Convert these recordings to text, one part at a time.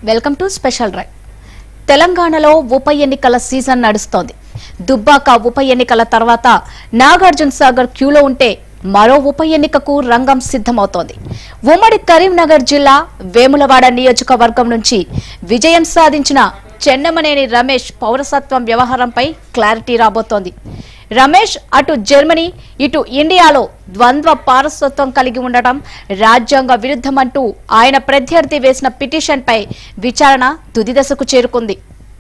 welcome to special drive తెలంగాణలో ఉప ఎన్నికల సీజన్ నడుస్తోంది దుబ్బాక ఉప ఎన్నికల తర్వాత నాగార్జున సాగర్ క్యూలో ఉంటే మరో ఉప ఎన్నికకు రంగం సిద్ధమవుతోంది ఉమ్మడి కరీంనగర్ జిల్లా వేములవాడ నియోజకవర్గం నుంచి విజయం సాధించిన చెన్నమనేని రమేష్ పౌరసత్వం వ్యవహారంపై క్లారిటీ రాబోతోంది రమేష్ అటు జర్మనీ ఇటు ఇండియాలో ద్వంద్వ పారసత్వం కలిగి ఉండటం రాజ్యాంగ విరుద్ధమంటూ ఆయన ప్రత్యర్థి వేసిన పిటిషన్పై విచారణ తుది దశకు చేరుకుంది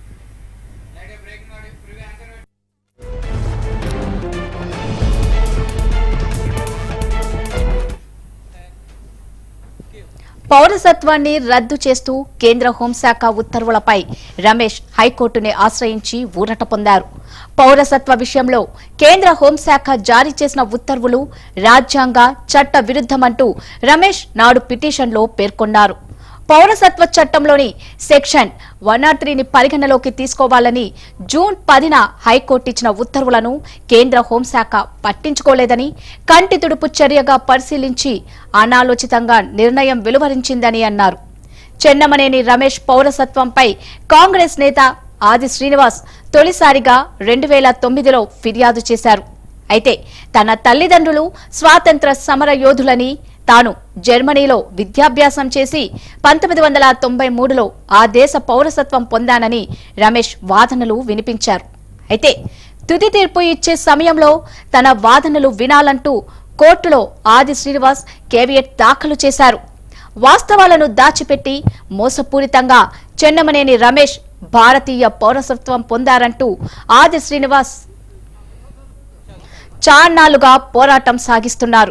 పౌరసత్వాన్ని రద్దు చేస్తూ కేంద్ర హోంశాఖ ఉత్తర్వులపై రమేష్ హైకోర్టుని ఆశ్రయించి ఊరట పొందారు పౌరసత్వ విషయంలో కేంద్ర హోంశాఖ జారీ చేసిన ఉత్తర్వులు రాజ్యాంగ చట్ట విరుద్ధమంటూ రమేష్ నాడు పిటిషన్లో పేర్కొన్నారు పౌరసత్వ చట్టంలోని సెక్షన్ వన్ నాట్ త్రీని పరిగణలోకి తీసుకోవాలని జూన్ పదిన హైకోర్టు ఇచ్చిన ఉత్తర్వులను కేంద్ర హోంశాఖ పట్టించుకోలేదని కంటి తుడుపు చర్యగా పరిశీలించి అనాలోచితంగా నిర్ణయం వెలువరించిందని అన్నారు చెన్నమనేని రమేష్ పౌరసత్వంపై కాంగ్రెస్ నేత ఆది శ్రీనివాస్ తొలిసారిగా రెండు వేల తొమ్మిదిలో ఫిర్యాదు చేశారు అయితే తన తల్లిదండ్రులు స్వాతంత్ర సమర యోధులని తాను జర్మనీలో విద్యాభ్యాసం చేసి పంతొమ్మిది వందల తొంభై మూడులో ఆ దేశ పౌరసత్వం పొందానని రమేష్ వాదనలు వినిపించారు అయితే తుది తీర్పు ఇచ్చే సమయంలో తన వాదనలు వినాలంటూ కోర్టులో ఆది శ్రీనివాస్ కేవియట్ దాఖలు చేశారు వాస్తవాలను దాచిపెట్టి మోసపూరితంగా చెన్నమనేని రమేష్ భారతీయ పౌరసత్వం పొందారంటూ ఆది శ్రీనివాస్ చాన్నాళ్లుగా పోరాటం సాగిస్తున్నారు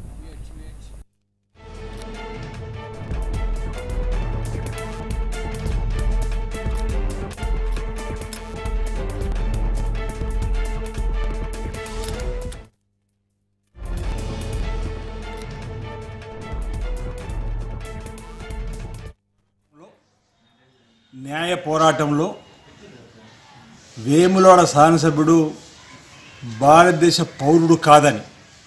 న్యాయ పోరాటంలో వేములవాడ శాసనసభ్యుడు భారతదేశ పౌరుడు కాదని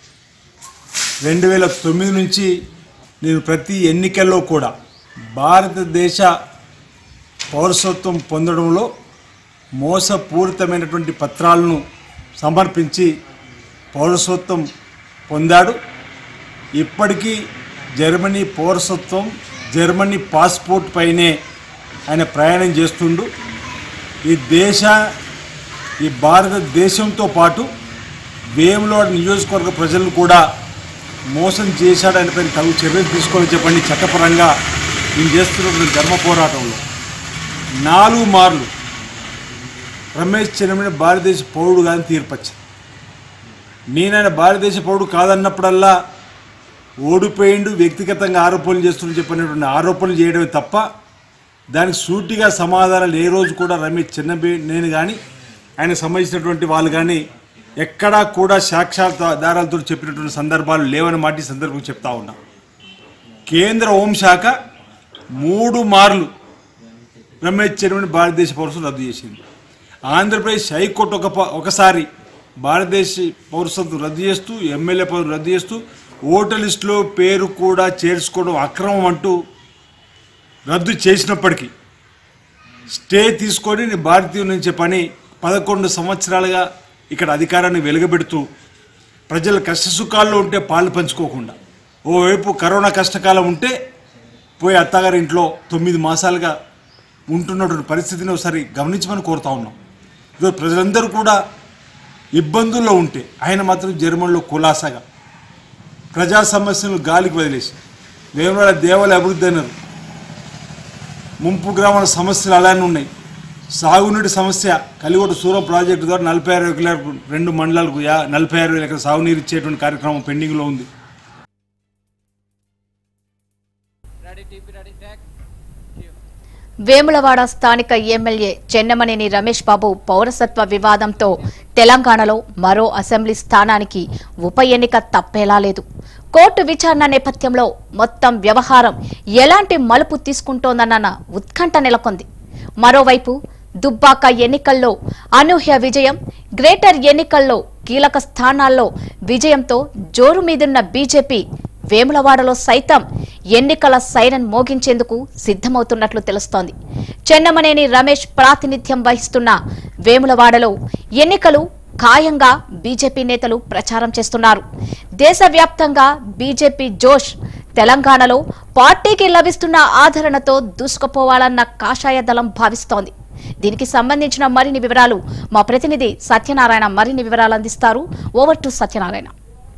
రెండు వేల తొమ్మిది నుంచి నేను ప్రతి ఎన్నికల్లో కూడా భారతదేశ పౌరసత్వం పొందడంలో మోసపూరితమైనటువంటి పత్రాలను సమర్పించి పౌరసత్వం పొందాడు ఇప్పటికీ జర్మనీ పౌరసత్వం జర్మనీ పాస్పోర్ట్ పైనే ఆయన ప్రయాణం చేస్తుండు ఈ దేశ ఈ భారతదేశంతో పాటు వేములవాడ నియోజకవర్గ ప్రజలను కూడా మోసం చేశాడు ఆయన పైన తగు చర్యలు తీసుకోవాలని చెప్పండి చట్టపరంగా నేను చేస్తున్నటువంటి ధర్మ పోరాటంలో నాలుగు మార్లు రమేష్ చెన్నమని భారతదేశ పౌరుడు కానీ తీర్పచ్చింది నేను ఆయన భారతదేశ పౌరుడు కాదన్నప్పుడల్లా ఓడిపోయిండు వ్యక్తిగతంగా ఆరోపణలు చేస్తున్న చెప్పినటువంటి ఆరోపణలు చేయడమే తప్ప దానికి సూటిగా సమాధానాలు ఏ రోజు కూడా రమేష్ చిన్నబి నేను కానీ ఆయనకు సంబంధించినటువంటి వాళ్ళు కానీ ఎక్కడా కూడా సాక్షాత్కారాలతో చెప్పినటువంటి సందర్భాలు లేవని మాట ఈ సందర్భం చెప్తా ఉన్నా కేంద్ర హోంశాఖ మూడు మార్లు రమేష్ చెరువుని భారతదేశ పౌరసం రద్దు చేసింది ఆంధ్రప్రదేశ్ హైకోర్టు ఒక ప- ఒకసారి భారతదేశ పౌరసత్వం రద్దు చేస్తూ ఎమ్మెల్యే పదవి రద్దు చేస్తూ ఓటర్ లిస్టులో పేరు కూడా చేర్చుకోవడం అక్రమం అంటూ రద్దు చేసినప్పటికీ స్టే తీసుకొని నేను భారతీయుని నుంచి పని పదకొండు సంవత్సరాలుగా ఇక్కడ అధికారాన్ని వెలుగబెడుతూ ప్రజల కష్టసుఖాల్లో ఉంటే పాలు పంచుకోకుండా ఓవైపు కరోనా కష్టకాలం ఉంటే పోయి అత్తగారి ఇంట్లో తొమ్మిది మాసాలుగా ఉంటున్నటువంటి పరిస్థితిని ఒకసారి గమనించమని కోరుతా ఉన్నాం ఈరోజు ప్రజలందరూ కూడా ఇబ్బందుల్లో ఉంటే ఆయన మాత్రం జర్మన్లో కులాసాగా ప్రజా సమస్యలను గాలికి వదిలేసి వేమవాడ దేవాలయ అభివృద్ధి అన్నారు ముంపు గ్రామాల సమస్యలు అలానే ఉన్నాయి సాగునీటి సమస్య కలిగొట్టు సూరం ప్రాజెక్టు ద్వారా నలభై ఆరు ఎకరాల రెండు మండలాలకు యా నలభై ఆరు ఎకరాల సాగునీరు ఇచ్చేటువంటి కార్యక్రమం పెండింగ్లో ఉంది వేములవాడ స్థానిక ఎమ్మెల్యే చెన్నమనేని రమేష్ బాబు పౌరసత్వ వివాదంతో తెలంగాణలో మరో అసెంబ్లీ స్థానానికి ఉప ఎన్నిక తప్పేలా లేదు కోర్టు విచారణ నేపథ్యంలో మొత్తం వ్యవహారం ఎలాంటి మలుపు తీసుకుంటోందన్న ఉత్కంఠ నెలకొంది మరోవైపు దుబ్బాక ఎన్నికల్లో అనూహ్య విజయం గ్రేటర్ ఎన్నికల్లో కీలక స్థానాల్లో విజయంతో జోరు మీదున్న బీజేపీ వేములవాడలో సైతం ఎన్నికల సైరన్ మోగించేందుకు సిద్ధమవుతున్నట్లు తెలుస్తోంది చెన్నమనేని రమేష్ ప్రాతినిధ్యం వహిస్తున్న వేములవాడలో ఎన్నికలు ఖాయంగా బీజేపీ నేతలు ప్రచారం చేస్తున్నారు దేశవ్యాప్తంగా బీజేపీ జోష్ తెలంగాణలో పార్టీకి లభిస్తున్న ఆదరణతో దూసుకుపోవాలన్న కాషాయ దళం భావిస్తోంది దీనికి సంబంధించిన మరిన్ని వివరాలు మా ప్రతినిధి సత్యనారాయణ మరిన్ని వివరాలు అందిస్తారు ఓవర్ టు సత్యనారాయణ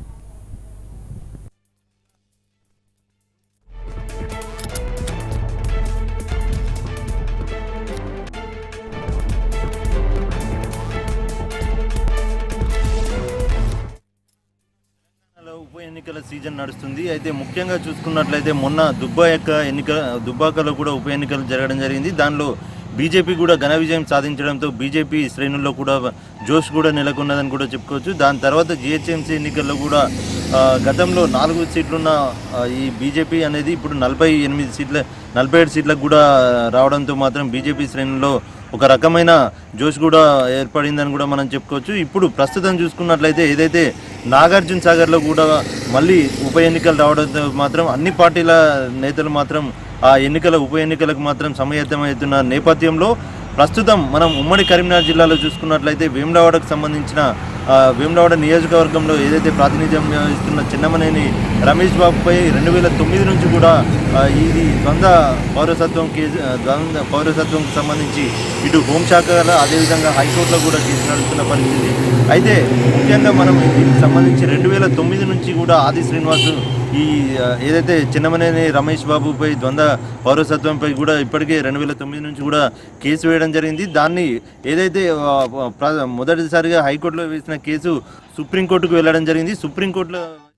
తెలంగాణలో ఉప ఎన్నికల సీజన్ నడుస్తుంది అయితే ముఖ్యంగా చూసుకున్నట్లయితే మొన్న దుబ్బా యొక్క ఎన్నిక దుబ్బాకలో కూడా ఉప ఎన్నికలు జరగడం జరిగింది దానిలో బీజేపీ కూడా ఘన విజయం సాధించడంతో బీజేపీ శ్రేణుల్లో కూడా జోష్ కూడా నెలకొన్నదని కూడా చెప్పుకోవచ్చు దాని తర్వాత జిహెచ్ఎంసీ ఎన్నికల్లో కూడా ఆ, గతంలో నాలుగు సీట్లున్న ఆ, ఈ బీజేపీ అనేది ఇప్పుడు నలభై ఎనిమిది సీట్ల నలభై ఏడు సీట్లకు కూడా రావడంతో మాత్రం బీజేపీ శ్రేణుల్లో ఒక రకమైన జోష్ కూడా ఏర్పడిందని కూడా మనం చెప్పుకోవచ్చు ఇప్పుడు ప్రస్తుతం చూసుకున్నట్లయితే ఏదైతే నాగార్జున సాగర్లో కూడా మళ్ళీ ఉప ఎన్నికలు రావడంతో మాత్రం అన్ని పార్టీల నేతలు మాత్రం ఆ ఎన్నికల ఉప ఎన్నికలకు మాత్రం సమాయత్తమవుతున్న నేపథ్యంలో ప్రస్తుతం మనం ఉమ్మడి కరీంనగర్ జిల్లాలో చూసుకున్నట్లయితే వేములవాడకు సంబంధించిన ఆ, వేములవాడ నియోజకవర్గంలో ఏదైతే ప్రాతినిధ్యం వహిస్తున్న చిన్నమనేని రమేష్ బాబుపై రెండు వేల తొమ్మిది నుంచి కూడా ఆ, ఇది ద్వంద్వ పౌరసత్వం కేసు ఆ, ద్వంద్వ పౌరసత్వంకి సంబంధించి ఇటు హోంశాఖ అదేవిధంగా హైకోర్టులో కూడా కేసు నడుస్తున్న పరిస్థితి అయితే ముఖ్యంగా మనం దీనికి సంబంధించి రెండు వేల తొమ్మిది నుంచి కూడా ఆది శ్రీనివాస్ ఈ ఆ, ఏదైతే చిన్నమనేని రమేష్ బాబుపై ద్వంద్వ పౌరసత్వంపై కూడా ఇప్పటికే రెండు వేల తొమ్మిది నుంచి కూడా కేసు వేయడం జరిగింది దాన్ని ఏదైతే ఆ, ప్ర- మొదటిసారిగా హైకోర్టులో వేసిన కేసు సుప్రీంకోర్టుకు వెళ్ళడం జరిగింది సుప్రీంకోర్టులో